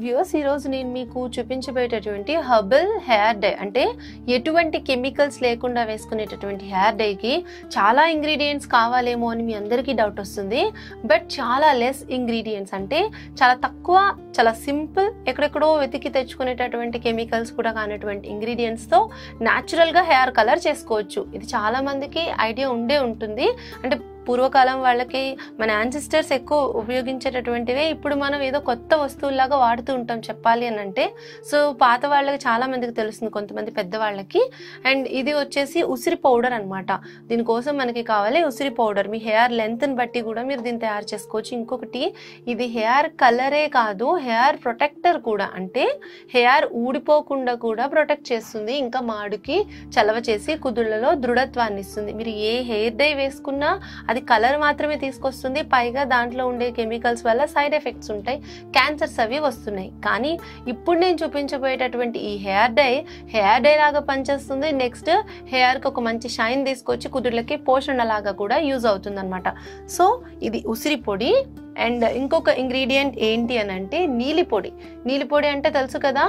views ఈరోజు నేను మీకు చూపించబోయేటటువంటి హర్బల్ హెయిర్ డై అంటే ఎటువంటి కెమికల్స్ లేకుండా వేసుకునేటటువంటి హెయిర్ డైకి చాలా ఇంగ్రీడియంట్స్ కావాలేమో అని మీ అందరికీ డౌట్ వస్తుంది బట్ చాలా లెస్ ఇంగ్రీడియంట్స్ అంటే చాలా తక్కువ చాలా సింపుల్ ఎక్కడెక్కడో వెతికి తెచ్చుకునేటటువంటి కెమికల్స్ కూడా కానటువంటి ఇంగ్రీడియంట్స్తో న్యాచురల్గా హెయిర్ కలర్ చేసుకోవచ్చు ఇది చాలా మందికి ఐడియా ఉండే ఉంటుంది అంటే పూర్వకాలం వాళ్ళకి మన యాన్సిస్టర్స్ ఎక్కువ ఉపయోగించేటటువంటివే ఇప్పుడు మనం ఏదో కొత్త వస్తువులాగా వాడుతూ ఉంటాం చెప్పాలి అని అంటే సో పాత వాళ్ళకి చాలా మందికి తెలుస్తుంది కొంతమంది పెద్దవాళ్ళకి అండ్ ఇది వచ్చేసి ఉసిరి పౌడర్ అనమాట దీనికోసం మనకి కావాలి ఉసిరి పౌడర్ మీ హెయిర్ లెంత్ని బట్టి కూడా మీరు దీన్ని తయారు చేసుకోవచ్చు ఇంకొకటి ఇది హెయిర్ కలరే కాదు హెయిర్ ప్రొటెక్టర్ కూడా అంటే హెయిర్ ఊడిపోకుండా కూడా ప్రొటెక్ట్ చేస్తుంది ఇంకా మాడుకి చలవ చేసి కుదుళ్లలో దృఢత్వాన్ని ఇస్తుంది మీరు ఏ హెయిర్ డై వేసుకున్నా అది కలర్ మాత్రమే తీసుకొస్తుంది పైగా దాంట్లో ఉండే కెమికల్స్ వల్ల సైడ్ ఎఫెక్ట్స్ ఉంటాయి క్యాన్సర్స్ అవి వస్తున్నాయి కానీ ఇప్పుడు నేను చూపించబోయేటటువంటి ఈ హెయిర్ డై హెయిర్ డై లాగా పనిచేస్తుంది నెక్స్ట్ హెయిర్కి ఒక మంచి షైన్ తీసుకొచ్చి కుదుర్లకి పోషణ లాగా కూడా యూజ్ అవుతుంది అనమాట సో ఇది ఉసిరి పొడి అండ్ ఇంకొక ఇంగ్రీడియంట్ ఏంటి అని అంటే నీలి పొడి నీలి పొడి అంటే తెలుసు కదా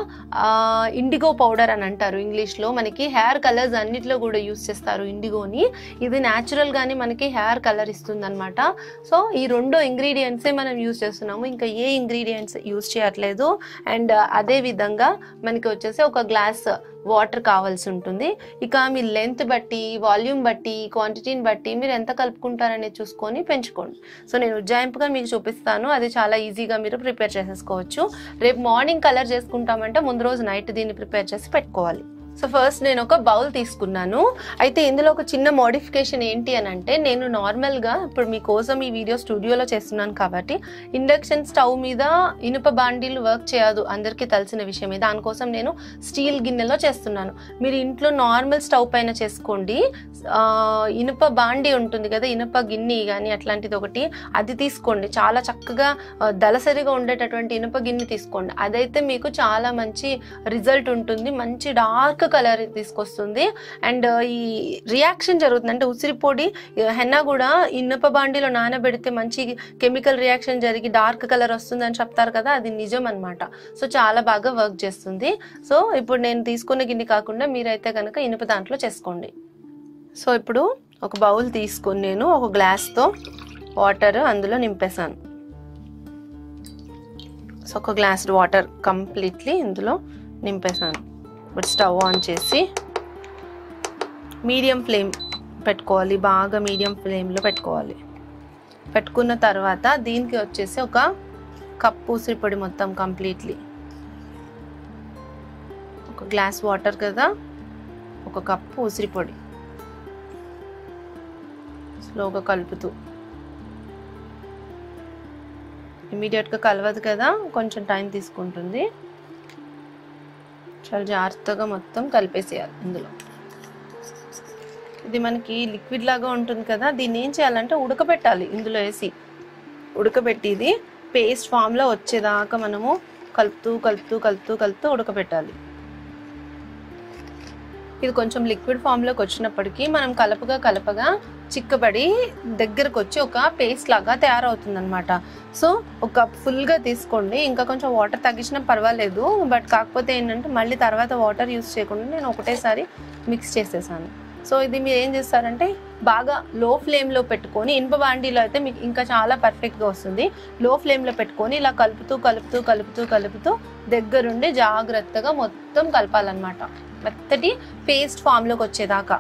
ఇండిగో పౌడర్ అని అంటారు ఇంగ్లీష్లో మనకి హెయిర్ కలర్స్ అన్నిట్లో కూడా యూస్ చేస్తారు ఇండిగోని ఇది న్యాచురల్గానే మనకి హెయిర్ కలర్ ఇస్తుంది అనమాట సో ఈ రెండు ఇంగ్రీడియంట్సే మనం యూస్ చేస్తున్నాము ఇంకా ఏ ఇంగ్రీడియంట్స్ యూస్ చేయట్లేదు అండ్ అదే విధంగా మనకి వచ్చేసి ఒక గ్లాస్ వాటర్ కావాల్సి ఉంటుంది ఇక మీ లెంత్ బట్టి వాల్యూమ్ బట్టి క్వాంటిటీని బట్టి మీరు ఎంత కలుపుకుంటారనేది చూసుకొని పెంచుకోండి సో నేను ఉజ్జాయింపుగా మీకు చూపిస్తాను అది చాలా ఈజీగా మీరు ప్రిపేర్ చేసేసుకోవచ్చు రేపు మార్నింగ్ కలర్ చేసుకుంటామంటే ముందు రోజు నైట్ దీన్ని ప్రిపేర్ చేసి పెట్టుకోవాలి సో ఫస్ట్ నేను ఒక బౌల్ తీసుకున్నాను అయితే ఇందులో ఒక చిన్న మోడిఫికేషన్ ఏంటి అని అంటే నేను నార్మల్గా ఇప్పుడు మీకోసం ఈ వీడియో స్టూడియోలో చేస్తున్నాను కాబట్టి ఇండక్షన్ స్టవ్ మీద ఇనుప బాండీలు వర్క్ చేయదు అందరికీ తెలిసిన విషయమే దానికోసం నేను స్టీల్ గిన్నెలో చేస్తున్నాను మీరు ఇంట్లో నార్మల్ స్టవ్ పైన చేసుకోండి ఆ, ఇనుప బాండీ ఉంటుంది కదా ఇనుప గిన్నె కానీ అట్లాంటిది ఒకటి అది తీసుకోండి చాలా చక్కగా ఆ, దళసరిగా ఉండేటటువంటి ఇనుప గిన్నె తీసుకోండి అదైతే మీకు చాలా మంచి రిజల్ట్ ఉంటుంది మంచి డార్క్ కలర్ తీసుకొస్తుంది అండ్ ఈ రియాక్షన్ జరుగుతుంది అంటే ఉసిరి పొడి హెన్నా కూడా ఇనుప బాండీలో నానబెడితే మంచి కెమికల్ రియాక్షన్ జరిగి డార్క్ కలర్ వస్తుంది అని చెప్తారు కదా అది నిజం అనమాట సో చాలా బాగా వర్క్ చేస్తుంది సో ఇప్పుడు నేను తీసుకున్న గిన్నె కాకుండా మీరైతే కనుక ఇనుప దాంట్లో చేసుకోండి సో ఇప్పుడు ఒక బౌల్ తీసుకొని నేను ఒక గ్లాస్తో వాటర్ అందులో నింపేశాను సో ఒక గ్లాస్ వాటర్ కంప్లీట్లీ ఇందులో నింపేశాను ఇప్పుడు స్టవ్ ఆన్ చేసి మీడియం ఫ్లేమ్ పెట్టుకోవాలి బాగా మీడియం ఫ్లేమ్లో పెట్టుకోవాలి పెట్టుకున్న తర్వాత దీనికి వచ్చేసి ఒక కప్పు ఉసిరిపొడి మొత్తం కంప్లీట్లీ ఒక గ్లాస్ వాటర్ కదా ఒక కప్పు ఉసిరిపొడి స్లోగా కలుపుతూ ఇమీడియట్గా కలవదు కదా కొంచెం టైం తీసుకుంటుంది చాలా జాగ్రత్తగా మొత్తం కలిపేసేయాలి ఇందులో ఇది మనకి లిక్విడ్ లాగా ఉంటుంది కదా దీన్ని ఏం చేయాలంటే ఉడకబెట్టాలి ఇందులో వేసి ఉడకబెట్టి ఇది పేస్ట్ ఫామ్లో వచ్చేదాకా మనము కలుపుతూ కలుపుతూ కలుపుతూ కలుపుతూ ఉడకబెట్టాలి ఇది కొంచెం లిక్విడ్ ఫామ్లోకి వచ్చినప్పటికీ మనం కలపగా కలపగా చిక్కబడి దగ్గరకు వచ్చి ఒక పేస్ట్ లాగా తయారవుతుంది అనమాట సో ఒక ఫుల్గా తీసుకోండి ఇంకా కొంచెం వాటర్ తగ్గించినా పర్వాలేదు బట్ కాకపోతే ఏంటంటే మళ్ళీ తర్వాత వాటర్ యూస్ చేయకుండా నేను ఒకటేసారి మిక్స్ చేసేసాను సో ఇది మీరు ఏం చేస్తారంటే బాగా లో ఫ్లేమ్లో పెట్టుకొని ఇనుప బాండీలో అయితే మీకు ఇంకా చాలా పర్ఫెక్ట్గా వస్తుంది లో ఫ్లేమ్లో పెట్టుకొని ఇలా కలుపుతూ కలుపుతూ కలుపుతూ కలుపుతూ దగ్గరుండి జాగ్రత్తగా మొత్తం కలపాలన్నమాట మెత్తటి పేస్ట్ ఫామ్లోకి వచ్చేదాకా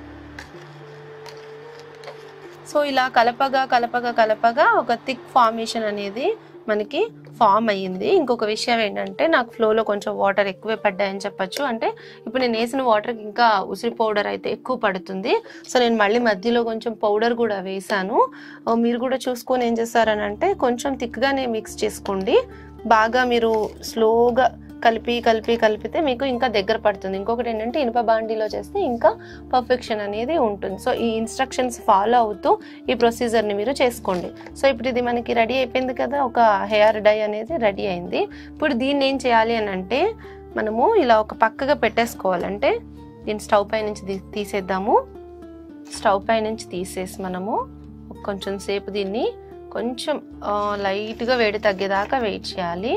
సో ఇలా కలపగా కలపగా కలపగా ఒక థిక్ ఫార్మేషన్ అనేది మనకి ఫామ్ అయ్యింది ఇంకొక విషయం ఏంటంటే నాకు ఫ్లోలో కొంచెం వాటర్ ఎక్కువే పడ్డాయని చెప్పొచ్చు అంటే ఇప్పుడు నేను వేసిన వాటర్కి ఇంకా ఉసిరి పౌడర్ అయితే ఎక్కువ పడుతుంది సో నేను మళ్ళీ మధ్యలో కొంచెం పౌడర్ కూడా వేసాను ఆ, మీరు కూడా చూసుకొని ఏం చేస్తారని అంటే కొంచెం థిక్గానే మిక్స్ చేసుకోండి బాగా మీరు స్లోగా కలిపి కలిపి కలిపితే మీకు ఇంకా దగ్గర పడుతుంది ఇంకొకటి ఏంటంటే ఇనుప బాండీలో చేస్తే ఇంకా పర్ఫెక్షన్ అనేది ఉంటుంది సో ఈ ఇన్స్ట్రక్షన్స్ ఫాలో అవుతూ ఈ ప్రొసీజర్ని మీరు చేసుకోండి సో ఇప్పుడు ఇది మనకి రెడీ అయిపోయింది కదా ఒక హెయిర్ డై అనేది రెడీ అయింది ఇప్పుడు దీన్ని ఏం చేయాలి అని అంటే మనము ఇలా ఒక పక్కగా పెట్టేసుకోవాలంటే దీన్ని స్టవ్ పై నుంచి తీ- తీసేద్దాము స్టవ్ పై నుంచి తీసేసి మనము కొంచెం సేపు దీన్ని కొంచెం ఆ, లైట్గా వేడి తగ్గేదాకా వెయిట్ చేయాలి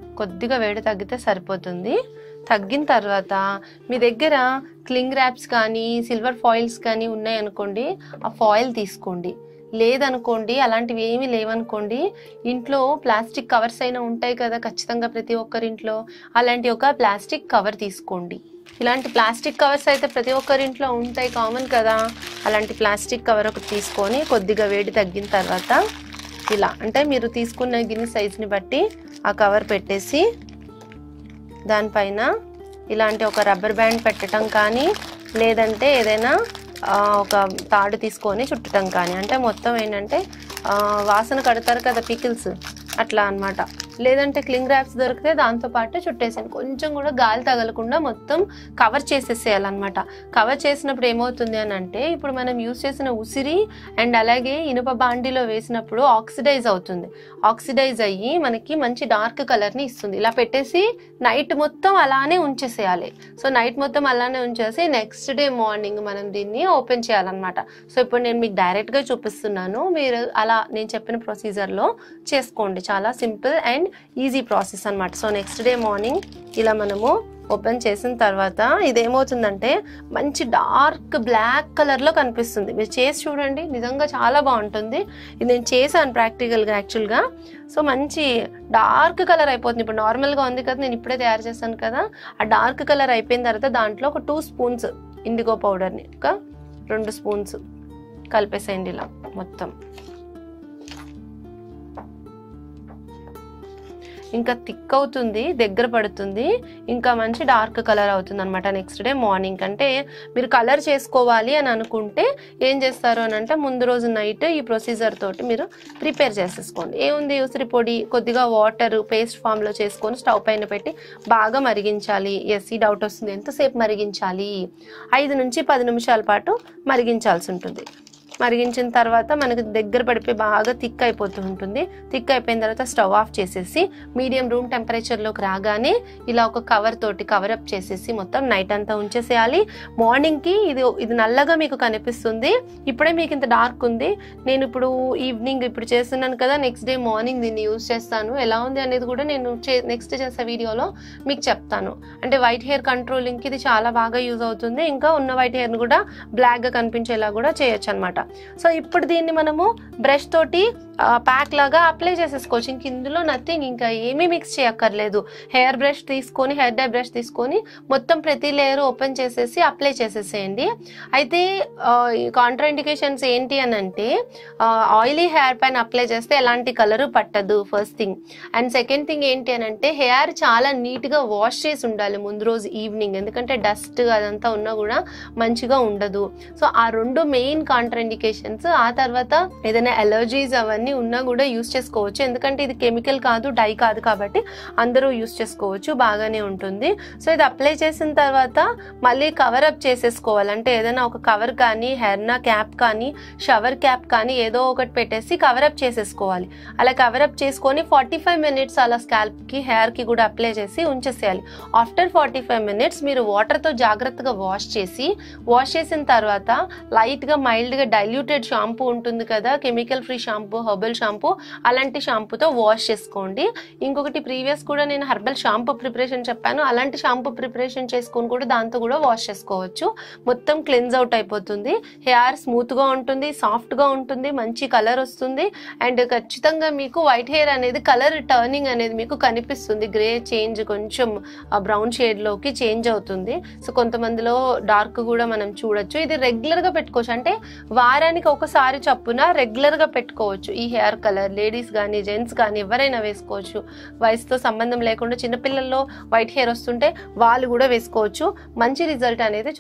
కొద్దిగా వేడి తగ్గితే సరిపోతుంది తగ్గిన తర్వాత మీ దగ్గర క్లింగ్ ర్యాప్స్ కానీ సిల్వర్ ఫాయిల్స్ కానీ ఉన్నాయనుకోండి ఆ ఫాయిల్ తీసుకోండి లేదనుకోండి అలాంటివి ఏమీ లేవనుకోండి ఇంట్లో ప్లాస్టిక్ కవర్స్ అయినా ఉంటాయి కదా ఖచ్చితంగా ప్రతి ఒక్కరింట్లో అలాంటి ఒక ప్లాస్టిక్ కవర్ తీసుకోండి ఇలాంటి ప్లాస్టిక్ కవర్స్ అయితే ప్రతి ఒక్కరింట్లో ఉంటాయి కామన్ కదా అలాంటి ప్లాస్టిక్ కవర్ ఒకటి తీసుకొని కొద్దిగా వేడి తగ్గిన తర్వాత ఇలా అంటే మీరు తీసుకున్న గిన్నె సైజుని బట్టి ఆ కవర్ పెట్టేసి దానిపైన ఇలాంటి ఒక రబ్బర్ బ్యాండ్ పెట్టడం కానీ లేదంటే ఏదైనా ఆ, ఒక తాడు తీసుకొని చుట్టడం కానీ అంటే మొత్తం ఏంటంటే ఆ, వాసన కడతారు కదా పికిల్స్ అట్లా అన్నమాట లేదంటే క్లింగ్ ర్యాప్స్ దొరికితే దాంతో పాటు చుట్టేసాను కొంచెం కూడా గాలి తగలకుండా మొత్తం కవర్ చేసేసేయాలన్నమాట కవర్ చేసినప్పుడు ఏమవుతుంది అని అంటే ఇప్పుడు మనం యూస్ చేసిన ఉసిరి అండ్ అలాగే ఇనుప బాండీలో వేసినప్పుడు ఆక్సిడైజ్ అవుతుంది ఆక్సిడైజ్ అయ్యి మనకి మంచి డార్క్ కలర్ని ఇస్తుంది ఇలా పెట్టేసి నైట్ మొత్తం అలానే ఉంచేసేయాలి సో నైట్ మొత్తం అలానే ఉంచేసి నెక్స్ట్ డే మార్నింగ్ మనం దీన్ని ఓపెన్ చేయాలన్నమాట సో ఇప్పుడు నేను మీకు డైరెక్ట్గా చూపిస్తున్నాను మీరు అలా నేను చెప్పిన ప్రొసీజర్లో చేసుకోండి చాలా సింపుల్ అండ్ ఈజీ ప్రాసెస్ అన్నమాట సో నెక్స్ట్ డే మార్నింగ్ ఇలా మనము ఓపెన్ చేసిన తర్వాత ఇదేమవుతుందంటే మంచి డార్క్ బ్లాక్ కలర్లో కనిపిస్తుంది మీరు చేసి చూడండి నిజంగా చాలా బాగుంటుంది ఇది నేను చేశాను ప్రాక్టికల్గా యాక్చువల్గా సో మంచి డార్క్ కలర్ అయిపోతుంది ఇప్పుడు నార్మల్గా ఉంది కదా నేను ఇప్పుడే తయారు చేశాను కదా ఆ డార్క్ కలర్ అయిపోయిన తర్వాత దాంట్లో ఒక టూ స్పూన్స్ ఇండిగో పౌడర్ని ఒక రెండు స్పూన్స్ కలిపేసేయండి ఇలా మొత్తం ఇంకా థిక్ అవుతుంది దగ్గర పడుతుంది ఇంకా మంచి డార్క్ కలర్ అవుతుంది అనమాట నెక్స్ట్ డే మార్నింగ్ అంటే మీరు కలర్ చేసుకోవాలి అని అనుకుంటే ఏం చేస్తారు అని అంటే ముందు రోజు నైట్ ఈ ప్రొసీజర్ తోటి మీరు ప్రిపేర్ చేసేసుకోండి ఏముంది ఉసిరి పొడి కొద్దిగా వాటర్ పేస్ట్ ఫామ్లో చేసుకొని స్టవ్ పైన పెట్టి బాగా మరిగించాలి ఎస్ ఈ డౌట్ వస్తుంది ఎంతసేపు మరిగించాలి ఐదు నుంచి పది నిమిషాల పాటు మరిగించాల్సి ఉంటుంది మరిగించిన తర్వాత మనకి దగ్గర పడిపోయి బాగా థిక్ అయిపోతూ ఉంటుంది థిక్ అయిపోయిన తర్వాత స్టవ్ ఆఫ్ చేసేసి మీడియం రూమ్ టెంపరేచర్లోకి రాగానే ఇలా ఒక కవర్ తోటి కవర్ అప్ చేసేసి మొత్తం నైట్ అంతా ఉంచేసేయాలి మార్నింగ్కి ఇది ఇది నల్లగా మీకు కనిపిస్తుంది ఇప్పుడే మీకు ఇంత డార్క్ ఉంది నేను ఇప్పుడు ఈవినింగ్ ఇప్పుడు చేస్తున్నాను కదా నెక్స్ట్ డే మార్నింగ్ దీన్ని యూజ్ చేస్తాను ఎలా ఉంది అనేది కూడా నేను నెక్స్ట్ చేసే వీడియోలో మీకు చెప్తాను అంటే వైట్ హెయిర్ కంట్రోలింగ్కి ఇది చాలా బాగా యూజ్ అవుతుంది ఇంకా ఉన్న వైట్ హెయిర్ని కూడా బ్లాక్గా కనిపించేలా కూడా చేయొచ్చు అనమాట సో ఇప్పుడు దీన్ని మనము బ్రష్ తోటి ప్యాక్ లాగా అప్లై చేసేసుకోవచ్చు ఇంక ఇందులో నథింగ్ ఇంకా ఏమీ మిక్స్ చేయక్కర్లేదు హెయిర్ బ్రష్ తీసుకొని హెయిర్ డై బ్రష్ తీసుకొని మొత్తం ప్రతి లేయర్ ఓపెన్ చేసేసి అప్లై చేసేసేయండి అయితే కాంట్రాఇండికేషన్స్ ఏంటి అని అంటే ఆయిలీ హెయిర్ పైన అప్లై చేస్తే ఎలాంటి కలరు పట్టదు first thing and second thing ఏంటి అని అంటే హెయిర్ చాలా నీట్గా వాష్ చేసి ఉండాలి ముందు రోజు ఈవినింగ్ ఎందుకంటే డస్ట్ అదంతా ఉన్నా కూడా మంచిగా ఉండదు సో ఆ రెండు మెయిన్ కాంట్రాఇండికేషన్స్ ఆ తర్వాత ఏదైనా ఎలర్జీస్ అవన్నీ ఉన్నా కూడా యూస్ చేసుకోవచ్చు ఎందుకంటే ఇది కెమికల్ కాదు డై కాదు కాబట్టి అందరూ యూస్ చేసుకోవచ్చు బాగానే ఉంటుంది సో ఇది అప్లై చేసిన తర్వాత మళ్ళీ కవర్ అప్ చేసేసుకోవాలి అంటే ఏదైనా ఒక కవర్ కానీ హెర్నా క్యాప్ కానీ షవర్ క్యాప్ కానీ ఏదో ఒకటి పెట్టేసి కవర్ అప్ చేసేసుకోవాలి అలా కవర్ అప్ చేసుకొని ఫార్టీ ఫైవ్ మినిట్స్ అలా స్కాల్ప్కి హెయిర్కి కూడా అప్లై చేసి ఉంచేసేయాలి ఆఫ్టర్ ఫార్టీ ఫైవ్ మినిట్స్ మీరు వాటర్తో జాగ్రత్తగా వాష్ చేసి వాష్ చేసిన తర్వాత లైట్గా మైల్డ్గా డైల్యూటెడ్ షాంపూ ఉంటుంది కదా chemical free shampoo herbal shampoo అలాంటి షాంపూతో వాష్ చేసుకోండి ఇంకొకటి ప్రీవియస్ కూడా నేను హెర్బల్ షాంపూ ప్రిపరేషన్ చెప్పాను అలాంటి షాంపూ ప్రిపరేషన్ చేసుకొని కూడా దాంతో కూడా వాష్ చేసుకోవచ్చు మొత్తం క్లెన్స్ అవుట్ అయిపోతుంది హెయిర్ స్మూత్గా ఉంటుంది సాఫ్ట్గా ఉంటుంది మంచి కలర్ వస్తుంది అండ్ ఖచ్చితంగా మీకు వైట్ హెయిర్ అనేది కలర్ టర్నింగ్ అనేది మీకు కనిపిస్తుంది గ్రే చేంజ్ కొంచెం బ్రౌన్ షేడ్లోకి చేంజ్ అవుతుంది సో కొంతమందిలో డార్క్ కూడా మనం చూడొచ్చు ఇది రెగ్యులర్గా పెట్టుకోవచ్చు అంటే వారానికి ఒకసారి చప్పున రెగ్యులర్గా పెట్టుకోవచ్చు ఈ హెయిర్ కలర్ లేడీస్ కానీ జెంట్స్ కానీ ఎవరైనా వేసుకోవచ్చు వయసుతో సంబంధం లేకుండా చిన్నపిల్లల్లో వైట్ హెయిర్ వస్తుంటే వాళ్ళు కూడా వేసుకోవచ్చు మంచి రిజల్ట్ అనేది